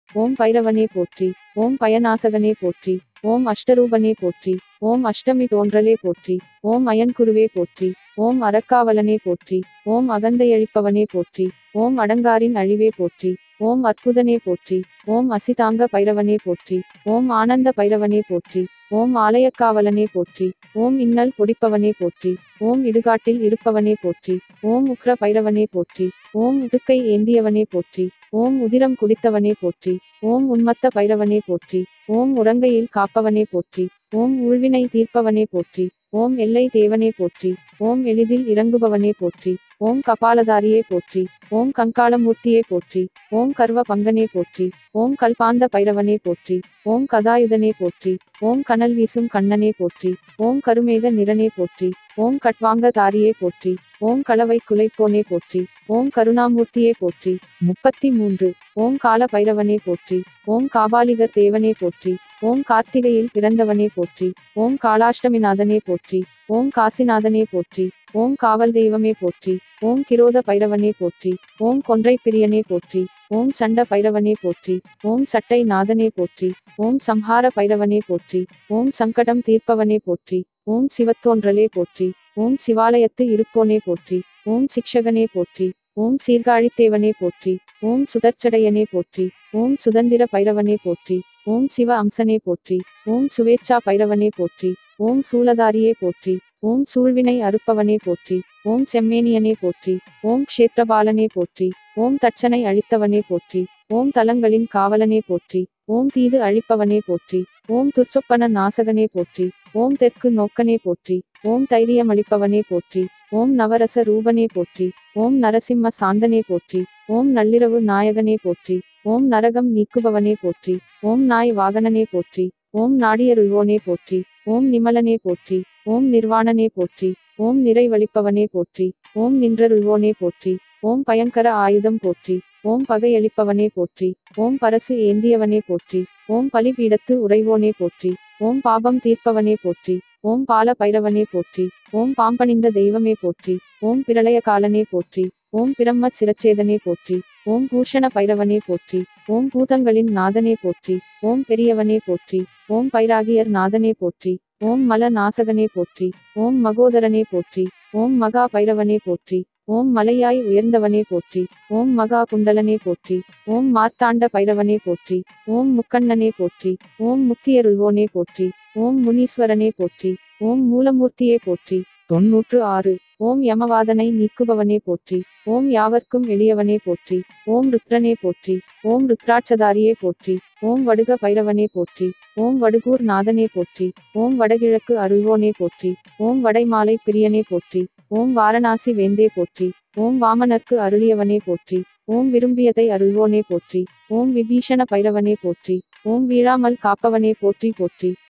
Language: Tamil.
ஓம் பைரவனே போற்றி ஓம் பயநாசகனே போற்றி ஓம் அஷ்டரூபனே போற்றி ஓம் அஷ்டமி தோன்றலே போற்றி ஓம் அயன்குருவே போற்றி ஓம் அறக்காவலனே போற்றி ஓம் அகந்தையழிப்பவனே போற்றி ஓம் அடங்காரின் அழிவே போற்றி ஓம் அற்புதனே போற்றி ஓம் அசிதாங்க பைரவனே போற்றி ஓம் ஆனந்த பைரவனே போற்றி ஓம் ஆலயக்காவலனே போற்றி ஓம் இன்னல் பொடிப்பவனே போற்றி ஓம் இடுகாட்டில் இருப்பவனே போற்றி ஓம் உக்ர பைரவனே போற்றி ஓம் உடுக்கை ஏந்தியவனே போற்றி ஓம் உதிரம் குடித்தவனே போற்றி ஓம் உன்மத்த பைரவனே போற்றி ஓம் உறங்கையில் காப்பவனே போற்றி ஓம் ஊழ்வினை தீர்ப்பவனே போற்றி ஓம் எல்லை தேவனே போற்றி ஓம் எளிதில் இறங்குபவனே போற்றி ஓம் கபாலதாரியே போற்றி ஓம் கங்காளமூர்த்தியே போற்றி ஓம் கர்வ பங்கனே போற்றி ஓம் கல்பாந்த பைரவனே போற்றி ஓம் கதாயுதனே போற்றி ஓம் கனல் வீசும் கண்ணனே போற்றி ஓம் கருமேக நிறனே போற்றி ஓம் கட்வாங்க தாரியே போற்றி ஓம் களவை குலைப்போனே போற்றி ஓம் கருணாமூர்த்தியே போற்றி முப்பத்தி மூன்று ஓம் கால பைரவனே போற்றி ஓம் காபாலிகர் தேவனே போற்றி ஓம் கார்த்திகையில் பிறந்தவனே போற்றி ஓம் காளாஷ்டமிநாதனே போற்றி ஓம் காசிநாதனே போற்றி ஓம் காவல் தெய்வமே போற்றி ஓம் கிரோத பைரவனே போற்றி ஓம் கொன்றை பிரியனே போற்றி ஓம் சண்ட பைரவனே போற்றி ஓம் சட்டை நாதனே போற்றி ஓம் சம்ஹார பைரவனே போற்றி ஓம் சங்கடம் தீர்ப்பவனே போற்றி ஓம் சிவத்தோன்றலே போற்றி ஓம் சிவாலயத்து இருப்போனே போற்றி ஓம் சிக்ஷகனே போற்றி ஓம் சீர்காழித்தேவனே போற்றி ஓம் சுடற்சடையனே போற்றி ஓம் சுதந்திர பைரவனே போற்றி ஓம் சிவ அம்சனே போற்றி ஓம் சுவேச்சா பைரவனே போற்றி ஓம் சூலதாரியே போற்றி ஓம் சூழ்வினை அறுப்பவனே போற்றி ஓம் செம்மேனியனே போற்றி ஓம் க்ஷேத்திரபாலனே போற்றி ஓம் தட்சனை அழித்தவனே போற்றி ஓம் தலங்களின் காவலனே போற்றி ஓம் தீது அழிப்பவனே போற்றி ஓம் துர்ச்சொப்பன நாசகனே போற்றி ஓம் தெற்கு நோக்கனே போற்றி ஓம் தைரியமளிப்பவனே போற்றி ஓம் நவரச ரூபனே போற்றி ஓம் நரசிம்ம சாந்தனே போற்றி ஓம் நள்ளிரவு நாயகனே போற்றி ஓம் நரகம் நீக்குபவனே போற்றி ஓம் நாய் வாகனனே போற்றி ஓம் நாடியருள்வோனே போற்றி ஓம் நிமலனே போற்றி ஓம் நிர்வாணனே போற்றி ஓம் நிறைவளிப்பவனே போற்றி ஓம் நின்றருள்வோனே போற்றி ஓம் பயங்கர ஆயுதம் போற்றி ஓம் பகையளிப்பவனே போற்றி ஓம் பரசு ஏந்தியவனே போற்றி ஓம் பலிபீடத்து உறைவோனே போற்றி ஓம் பாபம் தீர்ப்பவனே போற்றி ஓம் பால பைரவனே போற்றி ஓம் பாம்பணிந்த தெய்வமே போற்றி ஓம் பிரளய காலனே போற்றி ஓம் பிரம்ம சிரச்சேதனே போற்றி ஓம் பூஷண பைரவனே போற்றி ஓம் பூதங்களின் நாதனே போற்றி ஓம் பெரியவனே போற்றி ஓம் பைராகியர் நாதனே போற்றி ஓம் மல நாசகனே போற்றி ஓம் மகோதரனே போற்றி ஓம் மகா பைரவனே போற்றி ஓம் மலையாய் உயர்ந்தவனே போற்றி ஓம் மகா குண்டலனே போற்றி ஓம் மார்த்தாண்ட பைரவனே போற்றி ஓம் முக்கண்ணனே போற்றி ஓம் முக்தியருள்வோனே போற்றி ஓம் முனீஸ்வரனே போற்றி ஓம் மூலமூர்த்தியே போற்றி தொன்னூற்று ஆறு ஓம் யமவாதனை நீக்குபவனே போற்றி ஓம் யாவர்க்கும் எளியவனே போற்றி ஓம் ருத்ரனே போற்றி ஓம் ருத்ராட்சதாரியே போற்றி ஓம் வடுக பைரவனே போற்றி ஓம் வடுகூர் நாதனே போற்றி ஓம் வடகிழக்கு அருள்வோனே போற்றி ஓம் வடைமாலை பிரியனே போற்றி ஓம் வாரணாசி வேந்தே போற்றி ஓம் வாமனர்க்கு அருளியவனே போற்றி ஓம் விரும்பியதை அருள்வோனே போற்றி ஓம் விபீஷண பைரவனே போற்றி ஓம் வீழாமல் காப்பவனே போற்றி போற்றி